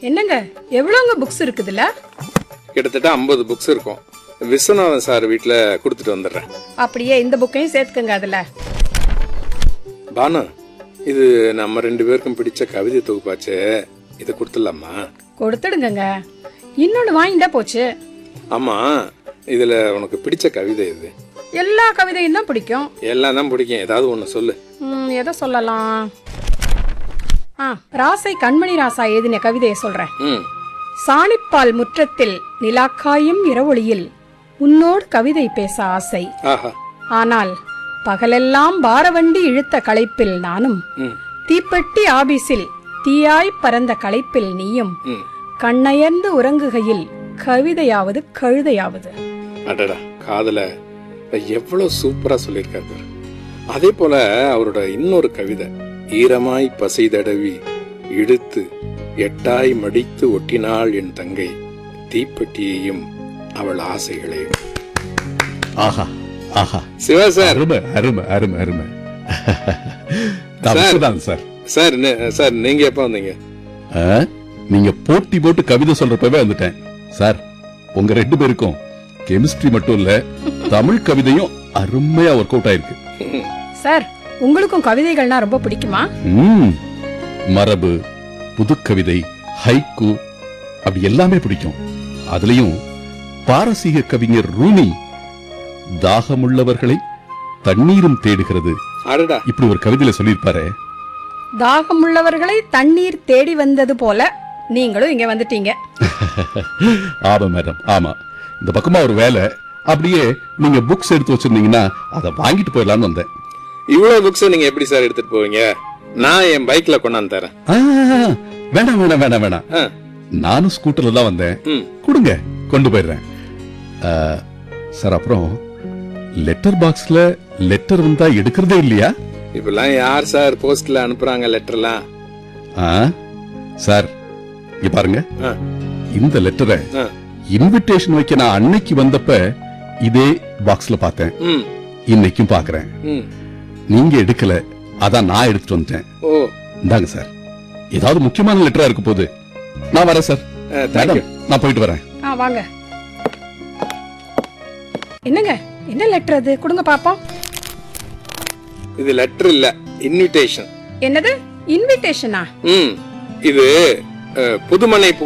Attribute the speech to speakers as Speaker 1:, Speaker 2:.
Speaker 1: என்னங்க எவ்வளோங்க புக்ஸ் இருக்குதுல்ல
Speaker 2: கிட்டத்தட்ட ஐம்பது புக்ஸ் இருக்கும் விஸ்வநாதன் சார் வீட்டில் கொடுத்துட்டு வந்துடுறேன்
Speaker 1: அப்படியே இந்த புக்கையும் சேர்த்துக்கங்க அதுல
Speaker 2: பானு இது நம்ம ரெண்டு பேருக்கும் பிடிச்ச கவிதை தொகுப்பாச்சே இதை கொடுத்துடலாமா
Speaker 1: கொடுத்துடுங்கங்க இன்னொன்னு வாங்கிட்டா போச்சு
Speaker 2: ஆமா இதுல உனக்கு பிடிச்ச கவிதை இது
Speaker 1: எல்லா கவிதையும் தான் பிடிக்கும்
Speaker 2: எல்லாம் தான் பிடிக்கும் ஏதாவது ஒன்று சொல்லு
Speaker 1: ம், எதை சொல்லலாம் ஆ ராசை கண்மணி ராசா எழுதின கவிதையை சொல்றேன்
Speaker 2: ம்
Speaker 1: சாணிப்பால் முற்றத்தில் நிலாக்காயும் இரவொளியில் உன்னோடு கவிதை பேச ஆசை
Speaker 2: ஆஹா
Speaker 1: ஆனால் பகலெல்லாம் பாரவண்டி இழுத்த களைப்பில் நானும்
Speaker 2: ம்
Speaker 1: தீப்பெட்டி ஆபீஸில் தீயாய் பறந்த களைப்பில் நீயும்
Speaker 2: ம்
Speaker 1: கண்ணயர்ந்து உறங்குகையில் கவிதையாவது கழுதையாவது
Speaker 2: அடடா காதல எவ்வளவு சூப்பரா சொல்லியிருக்காரு பாரு அதே போல அவரோட இன்னொரு கவிதை ஈரமாய் பசை தடவி இழுத்து எட்டாய் மடித்து ஒட்டினாள் என் தங்கை தீப்பெட்டியையும் அவள் ஆசைகளையும்
Speaker 3: ஆஹா ஆஹா
Speaker 2: சிவா சார்
Speaker 3: அருமை அருமை அருமை அருமை நான் விஸ்வநாதன் சார்
Speaker 2: சார் நே- சார் நீங்க எப்ப வந்தீங்க
Speaker 3: ஆ, நீங்க போட்டி போட்டு கவிதை சொல்றப்பவே வந்துட்டேன் சார் உங்க ரெண்டு பேருக்கும் கெமிஸ்ட்ரி மட்டும் இல்ல தமிழ் கவிதையும் அருமையா ஒர்க் அவுட் ஆயிருக்கு
Speaker 1: சார் உங்களுக்கும் கவிதைகள்னா ரொம்ப பிடிக்குமா
Speaker 3: ம், மரபு புதுக்கவிதை ஹைக்கு அப்படி எல்லாமே பிடிக்கும் அதுலயும் பாரசீக கவிஞர் ரூமி தாகமுள்ளவர்களை தண்ணீரும் தேடுகிறது
Speaker 2: அடடா
Speaker 3: இப்படி ஒரு கவிதையில சொல்லியிருப்பாரு
Speaker 1: தாகமுள்ளவர்களை தண்ணீர் தேடி வந்தது போல நீங்களும் இங்க வந்துட்டீங்க
Speaker 3: ஆமா மேடம் ஆமா இந்த பக்கமா ஒரு வேலை அப்படியே நீங்க புக்ஸ் எடுத்து வச்சிருந்தீங்கன்னா அதை வாங்கிட்டு போயிடலாம்னு வந்தேன்
Speaker 2: இவ்வளவு புக்ஸ் நீங்க எப்படி சார் எடுத்துட்டு போவீங்க நான் என் பைக்ல கொண்டாந்து தரேன்
Speaker 3: ஆ, வேணாம் வேணாம் வேணாம் வேணாம்
Speaker 2: ஆ,
Speaker 3: நானும் ஸ்கூட்டர்ல தான் வந்தேன்
Speaker 2: ம்
Speaker 3: கொடுங்க கொண்டு போயிடுறேன் ஆ, சார் அப்புறம் லெட்டர் பாக்ஸ்ல லெட்டர் வந்தா எடுக்கிறதே இல்லையா
Speaker 2: இப்பெல்லாம் யார் சார் போஸ்ட்ல அனுப்புறாங்க லெட்டர்லாம்
Speaker 3: ஆ, சார் இங்க பாருங்க
Speaker 2: ஆ,
Speaker 3: இந்த லெட்டரை
Speaker 2: ஆ,
Speaker 3: இன்விடேஷன் வைக்க நான் அன்னைக்கு வந்தப்ப இதே பாக்ஸ்ல பார்த்தேன்
Speaker 2: ம்
Speaker 3: இன்னைக்கும் பாக்குறேன்
Speaker 2: ம்
Speaker 3: நீங்க எடுக்கல அதான் நான் எடுத்துட்டு வந்துட்டேன்
Speaker 2: ஓ
Speaker 3: இந்தாங்க சார் ஏதாவது முக்கியமான லெட்டரா இருக்க போகுது நான் வரேன் சார்
Speaker 2: தேங்க்யூ
Speaker 3: மேடம் நான் போயிட்டு வரேன்
Speaker 1: ஆ வாங்க என்னங்க என்ன லெட்டர் அது கொடுங்க பாப்போம்
Speaker 2: இது லெட்டர் இல்ல இன்விடேஷன்
Speaker 1: என்னது இன்விடேஷனா
Speaker 2: ம் இது அஹ், புதுமனை